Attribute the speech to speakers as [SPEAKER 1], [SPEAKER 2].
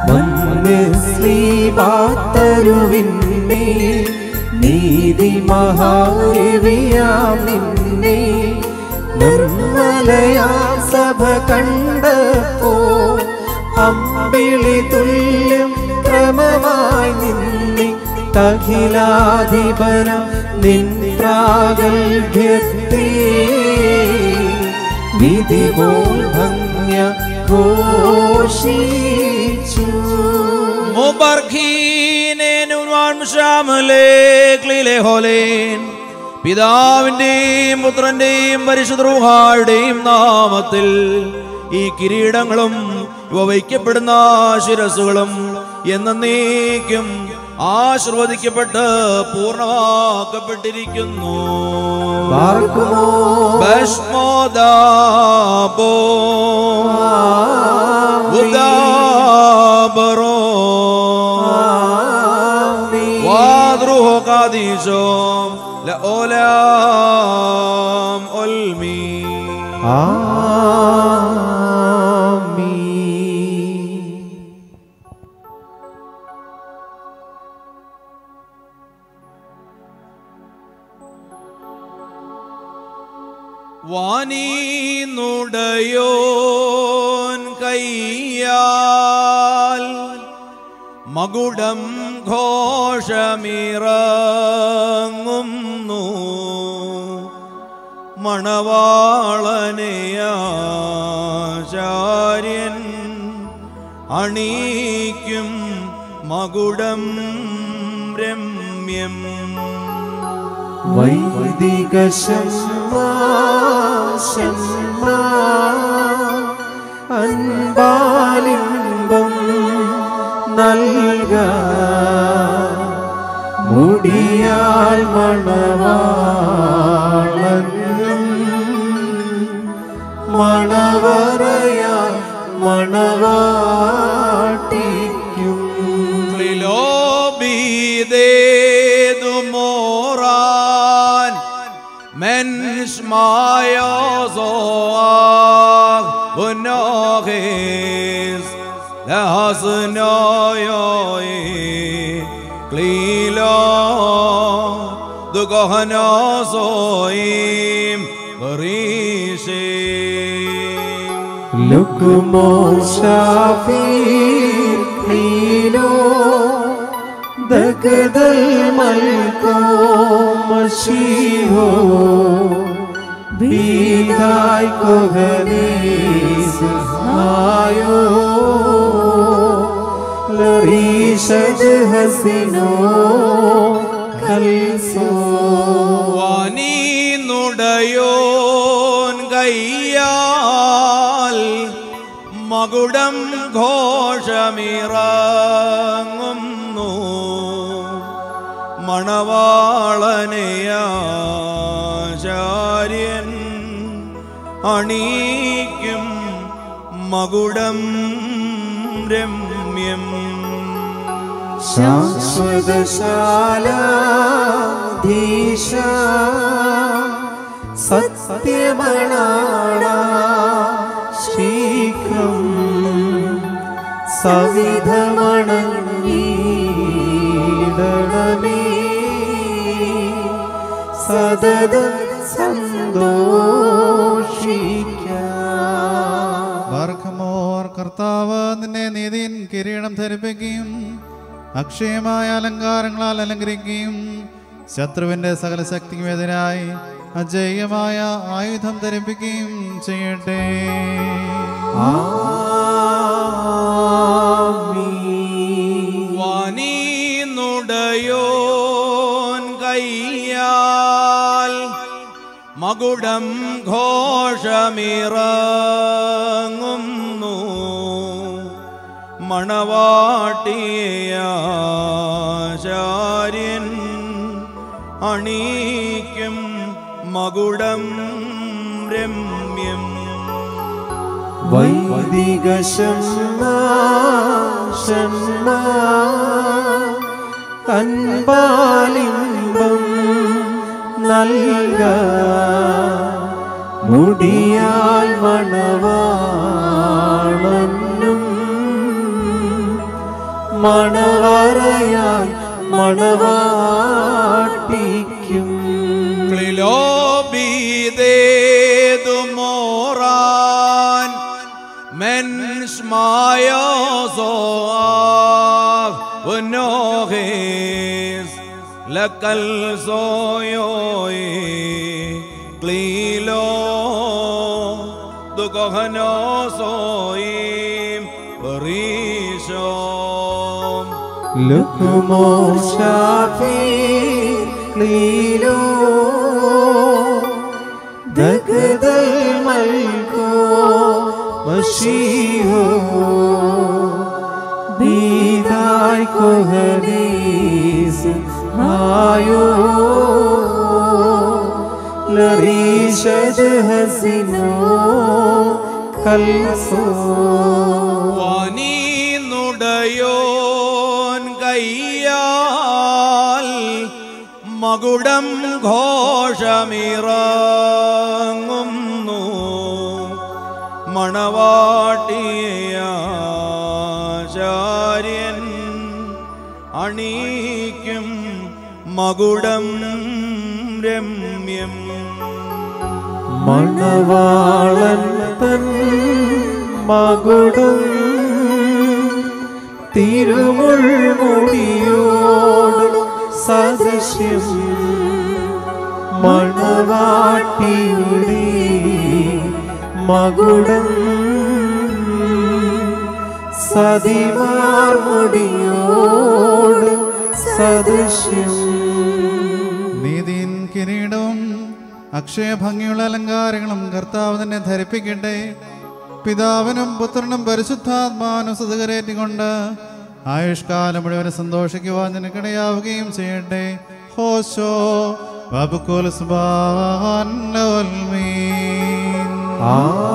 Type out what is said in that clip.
[SPEAKER 1] മന്യശ്രീപാത്തരുവിന്മേ നീതി മഹാരവിയാം നിന്നെ നിർമ്മലയാ സഭ കണ്ടപ്പോ അമ്പിളി തുല്യം ക്രമമായി നിന്നെ തഖിലാധിപനം നിൻപ്രാഗൽഭ്യത്തെ വിധി പോൽ ഭംഗ്യ ഘോഷിച്ചു
[SPEAKER 2] പിതാവിന്റെയും പുത്രന്റെയും പരിശുദ്രൂഹായുടെയും നാമത്തിൽ ഈ കിരീടങ്ങളും ഇവ വയ്ക്കപ്പെടുന്ന ശിരസുകളും എന്നേക്കും ആശീർവദിക്കപ്പെട്ട് പൂർണ്ണമാക്കപ്പെട്ടിരിക്കുന്നു
[SPEAKER 1] പാർക്കുമോ
[SPEAKER 2] ഭസ്മോദാബോ ഉദാബറോ വാദ്രുഹോ കാദീശോ ലഓലാം ഒൽമീ
[SPEAKER 1] ആമീൻ
[SPEAKER 2] വാനീന്നുടയോൻ കയ്യാൽ മകുടം ഘോഷമിറങ്ങുന്നു മണവാളനെയാചാര്യൻ അണീക്കും മകുടം രമ്യം
[SPEAKER 1] വൈദിക ശമ്മാ ശമ്മാ അൻപാലിംബം നൽക മുടിയാൽ മണവാളനും മണവറയാൽ മണവാട്ടിക്കും
[SPEAKER 2] Lilobidédu moran Mensch maja zoag Unnogis Lehas nojoi Klilo Du gohana zoim Rishim
[SPEAKER 1] لكمو شافير حينو دقد الملكو مشيهو بيداي كوهنيس هايو لريشد حسنو كالسو
[SPEAKER 2] വാനീന്നുടയോൻ കയ്യാൽ മകുടം ഘോഷമിറങ്ങുന്നു മണവാളനെയാചാര്യൻ അണീക്കും മകുടം രമ്യം
[SPEAKER 1] ശാശ്വതശാലാധീശ സത്യമണാണ ശീഘ്രം സവിധമണീടണമേ സതത സന്തോഷിക്കാം
[SPEAKER 3] ബാർഖമോർ കർത്താവ് നിന്നെ നീതിൻ കിരീടം ധരിപ്പിക്കുകയും അക്ഷയമായ അലങ്കാരങ്ങളാൽ അലങ്കരിക്കുകയും ശത്രുവിന്റെ സകല ശക്തിക്കും എതിരായി അജയ്യമായ ആയുധം ധരിപ്പിക്കുകയും ചെയ്യട്ടെ
[SPEAKER 2] വാനീന്നുടയോൻ കയ്യാൽ മകുടം ഘോഷമിറങ്ങുന്നു മണവാട്ടിയാചാര്യൻ അണീക്കും മകുടം രമ്യം
[SPEAKER 1] വൈദിക ശമ്മാ ശമ്മാ അൻപാലിംബം നൽക മുടിയാൽ മണവാളനും മണവറയായി മണവാട്ടിക്കും
[SPEAKER 2] ക്ലിലോബീതേതു മോറാൻ മെൻസ്മായോസോആഹ് ഉന്നോഹേസ് ലക്കൽ സോയോയി ക്ലീലോ ദുഃഖനോസോയിം പരീശോം
[SPEAKER 1] ലക്കുമോ ഷാഫി ക്ലീലോ ദഗദൽ മൽക്കോ മഷീഹോ ബീദായ് കൊഹനീസ് ആയോ ലറീഷദ് ഹസിനോ കൽസോ
[SPEAKER 2] വാനീന്നുടയോൻ കയ്യാൽ മകുടം ഘോഷമിറങ്ങുന്നു മണവാട്ടിയാചാര്യൻ അണീക്കും മകുടം രമ്യം
[SPEAKER 1] മണവാളൻ തൻ മകുടും തിരുമുൾമുടിയോട് സദൃശ്യം മണവാട്ടിയുടെ മകുടം സതിമാർമുടിയോട് സദൃശ്യം
[SPEAKER 3] നീതിൻ കിരീടവും അക്ഷയഭംഗിയുള്ള അലങ്കാരങ്ങളും കർത്താവ് തന്നെ ധരിപ്പിക്കട്ടെ പിതാവിനും പുത്രനും പരിശുദ്ധാത്മാവിനും സുതകരേറ്റിക്കൊണ്ട് ആയുഷ്കാലം മുഴുവൻ സന്തോഷിക്കുവാൻ നിനക്കിടയാവുകയും ചെയ്യട്ടെ ഹോശോ വബുക്കുൽ സുബ്ഹാനൽ മീൻ.
[SPEAKER 1] ആ